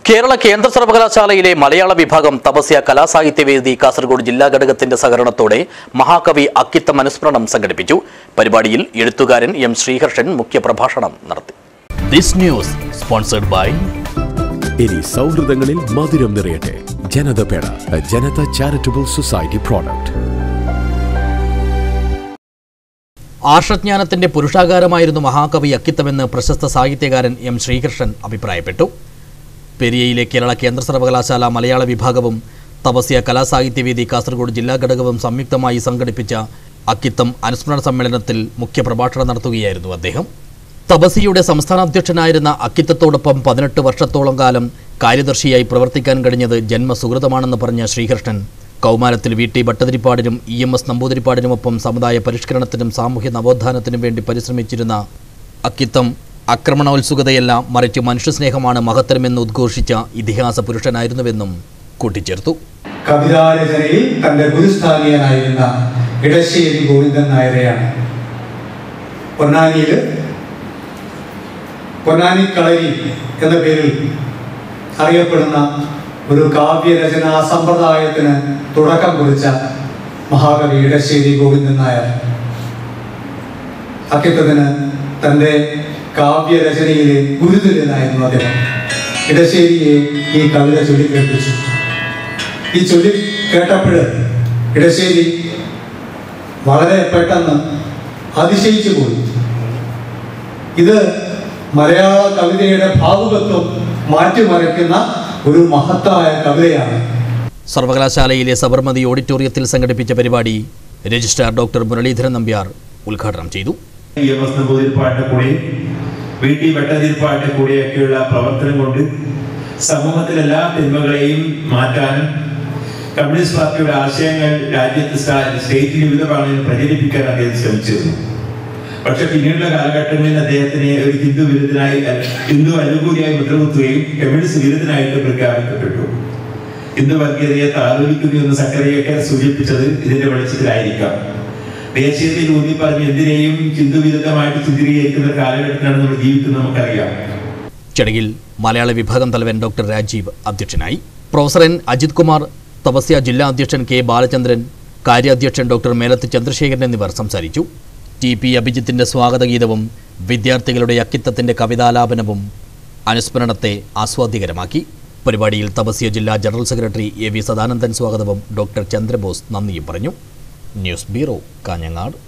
കേരള കേന്ദ്ര സർവകലാശാലയിലെ മലയാള വിഭാഗം തപസ്യ കലാസാഹിത്യവേദി കാസർഗോഡ് ജില്ലാ ഘടകത്തിന്റെ സഹകരണത്തോടെ മഹാകവി അക്കിത്തം അനുസ്മരണം സംഘടിപ്പിച്ചു പരിപാടിയിൽ എഴുത്തുകാരൻ എം ശ്രീഹർഷൻ മുഖ്യപ്രഭാഷണം നടത്തി ദിസ് ന്യൂസ് സ്പോൺസർഡ് ബൈ ഇനി സൗഹൃദങ്ങളിൽ മധുരം നിറയട്ടെ ജനത പേട a Janata charitable society product ആർഷജ്ഞാനത്തിന്റെ പുരുഷാകാരമായിരുന്നു മഹാകവി അക്കിത്തമെന്ന് പ്രശസ്ത സാഹിത്യകാരൻ എം ശ്രീകൃഷ്ണൻ അഭിപ്രായപ്പെട്ടു പെരിയയിലെ കേരള കേന്ദ്ര സർവകലാശാല മലയാള വിഭാഗവും തപസ്യ കലാസാഹിത്യവേദി കാസർഗോഡ് ജില്ലാ ഘടകവും സംയുക്തമായി സംഘടിപ്പിച്ച അക്കിത്തം അനുസ്മരണ സമ്മേളനത്തിൽ മുഖ്യപ്രഭാഷണം നടത്തുകയായിരുന്നു അദ്ദേഹം തപസ്യയുടെ സംസ്ഥാന അധ്യക്ഷനായിരുന്ന അക്കിത്തത്തോടൊപ്പം പതിനെട്ട് വർഷത്തോളം കാലം കാര്യദർശിയായി പ്രവർത്തിക്കാൻ കഴിഞ്ഞത് ജന്മസുഹൃതമാണെന്ന് പറഞ്ഞ ശ്രീകൃഷ്ണൻ കൗമാരത്തിൽ വി ടി ഭട്ടതിരിപ്പാടിനും ഇ എം എസ് നമ്പൂതിരിപ്പാടിനുമൊപ്പം സമുദായ പരിഷ്കരണത്തിനും സാമൂഹ്യ നവോത്ഥാനത്തിനും വേണ്ടി പരിശ്രമിച്ചിരുന്ന അക്കിത്തം ആക്രമണോത്സുകതയല്ല മറിച്ച് മനുഷ്യസ്നേഹമാണ് മഹത്തരമെന്ന് ഉദ്ഘോഷിച്ച ഇതിഹാസ പുരുഷനായിരുന്നുവെന്നും കൂട്ടിച്ചേർത്തു കവിതാരചനയിൽ തന്റെ ഗുരുസ്ഥാനീയനായിരുന്ന ഇടശ്ശേരി ഗോവിന്ദൻ നായരെയാണ് പൊന്നാനിയിൽ പൊന്നാനി കളരി എന്ന പേരിൽ അറിയപ്പെടുന്ന ഒരു കാവ്യരചനാ സമ്പ്രദായത്തിന് തുടക്കം കുറിച്ച മഹാകവി ഇടശ്ശേരി ഗോവിന്ദൻ നായർ അക്കിത്തത്തിന് തൻ്റെ കാവ്യരചനയിലെ ഗുരുതുല്യനായിരുന്നു അദ്ദേഹം ഇടശ്ശേരിയെ ഈ കവിത ചൊല്ലിക്കേൾപ്പിച്ചു ഈ ചൊല്ലി കേട്ടപ്പോൾ ഇടശ്ശേരി വളരെ പെട്ടെന്ന് അതിശയിച്ചു പോയി ഇത് മലയാള കവിതയുടെ ഭാവുകത്വം മാറ്റിമറിക്കുന്ന ഒരു മഹത്തായ കവിതയാണ് സർവകലാശാലയിലെ സബർമതി ഓഡിറ്റോറിയത്തിൽ സംഘടിപ്പിച്ച പരിപാടി രജിസ്ട്രാർ ഡോക്ടർ മുരളീധരൻ നമ്പ്യാർ ഉദ്ഘാടനം ചെയ്തു ഇ എം എസ് നമ്പൂതിരിപ്പാടിന്റെ കൂടെ വി ടി ഭട്ടതിരിപ്പാടിന്റെ കൂടെയൊക്കെയുള്ള പ്രവർത്തനം കൊണ്ട് സമൂഹത്തിലെ എല്ലാ തിന്മകളെയും മാറ്റാനും കമ്മ്യൂണിസ്റ്റ് പാർട്ടിയുടെ ആശയങ്ങൾ രാജ്യത്ത് സ്ഥാ- സ്റ്റേറ്റിൽ വിവിധ ഭാഗങ്ങളിൽ പ്രചരിപ്പിക്കാൻ അദ്ദേഹം ശ്രമിച്ചിരുന്നു പക്ഷെ പിന്നീടുള്ള കാലഘട്ടങ്ങളിൽ അദ്ദേഹത്തിനെ ഒരു ഹിന്ദു വിരുദ്ധനായി ഹിന്ദു അനുകൂലിയായി മുദ്രകുത്തുകയും കമ്മ്യൂണിസ്റ്റ് വിരുദ്ധനായിട്ട് പ്രഖ്യാപിക്കപ്പെട്ടു ഹിന്ദു വർഗീയതയെ താലോലിക്കുന്നു എന്ന് സക്കറിയൊക്കെ സൂചിപ്പിച്ചത് ഇതിന്റെ വെളിച്ചത്തിലായിരിക്കാം ദേശീയതയിൽ ഊന്നി പറഞ്ഞ് എന്തിനേയും ഹിന്ദു വിരുദ്ധമായിട്ട് ചിത്രീകരിക്കുന്ന ഒരു കാലഘട്ടത്തിലാണ് നമ്മൾ ജീവിക്കുന്നത് നമുക്കറിയാം ചടങ്ങിൽ മലയാള വിഭാഗം തലവൻ ഡോക്ടർ രാജീവ് അധ്യക്ഷനായി പ്രൊഫസർ എൻ അജിത് കുമാർ തപസ്യ ജില്ലാ അധ്യക്ഷൻ കെ ബാലചന്ദ്രൻ കാര്യാധ്യക്ഷൻ ഡോക്ടർ മേലത്ത് ചന്ദ്രശേഖരൻ എന്നിവർ സംസാരിച്ചു ടി പി അഭിജിത്തിന്റെ സ്വാഗതഗീതവും വിദ്യാർത്ഥികളുടെ അക്കിത്തത്തിന്റെ കവിതാലാപനവും അനുസ്മരണത്തെ ആസ്വാദ്യകരമാക്കി പരിപാടിയിൽ തപസ്യ ജില്ലാ general secretary A V Sadanandan സ്വാഗതവും ഡോക്ടർ ചന്ദ്രബോസ് നന്ദിയും പറഞ്ഞു ന്യൂസ് ബ്യൂറോ കാഞ്ഞങ്ങാട്